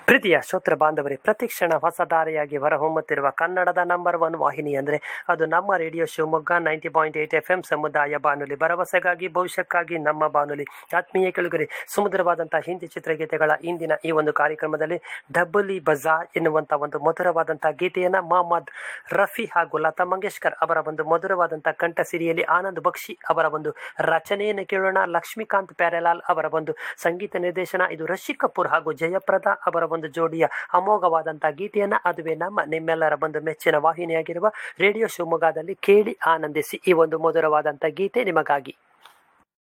ಪ್ರೀತಿಯ ಶ್ರೋತೃ ಬಾಂಧವರೇ ಪ್ರತಿಕ್ಷಣ ಹೊಸ ದಾರಿಯಾಗಿ ಹೊರಹೊಮ್ಮುತ್ತಿರುವ ಕನ್ನಡದ ನಂಬರ್ ಒನ್ ವಾಹಿನಿ ಅಂದರೆ ಅದು ನಮ್ಮ radio Shivamogga ninety point eight F M ಸಮುದಾಯ ಬಾನುಲಿ ಭರವಸೆಗಾಗಿ ಭವಿಷ್ಯಕ್ಕಾಗಿ ನಮ್ಮ ಬಾನುಲಿ ಆತ್ಮೀಯ ಕೆಳಗರೆ ಸುಮಧುರವಾದಂತಹ ಹಿಂದಿ ಚಿತ್ರಗೀತೆಗಳ ಇಂದಿನ ಈ ಒಂದು ಕಾರ್ಯಕ್ರಮದಲ್ಲಿ ಡಬ್ಬಲಿ ಬಜಾರ್ ಎನ್ನುವಂಥ ಒಂದು ಮಧುರವಾದಂತಹ ಗೀತೆಯನ್ನು ಮೊಹಮ್ಮದ್ ರಫಿ ಹಾಗೂ ಲತಾ ಮಂಗೇಶ್ಕರ್ ಅವರ ಒಂದು ಮಧುರವಾದಂತಹ ಕಂಠ ಸಿರಿಯಲ್ಲಿ ಆನಂದ್ ಬಕ್ಷಿ ಅವರ ಒಂದು ರಚನೆಯನ್ನು ಕೇಳೋಣ ಲಕ್ಷ್ಮೀಕಾಂತ್ ಪ್ಯಾರೆಲಾಲ್ ಅವರ ಒಂದು ಸಂಗೀತ ನಿರ್ದೇಶನ ಇದು ರಿಷಿ ಕಪೂರ್ ಹಾಗೂ ಜಯಪ್ರದಾ ಅವರ ಒಂದು ಜೋಡಿಯ ಅಮೋಘವಾದಂತಹ ಗೀತೆಯನ್ನ ಅದುವೇ ನಮ್ಮ ನಿಮ್ಮೆಲ್ಲರ ಒಂದು ಮೆಚ್ಚಿನ ವಾಹಿನಿಯಾಗಿರುವ ರೇಡಿಯೋ ಶಿವಮೊಗ್ಗದಲ್ಲಿ ಕೇಳಿ ಆನಂದಿಸಿ ಈ ಒಂದು ಮಧುರವಾದಂತಹ ಗೀತೆ ನಿಮಗಾಗಿ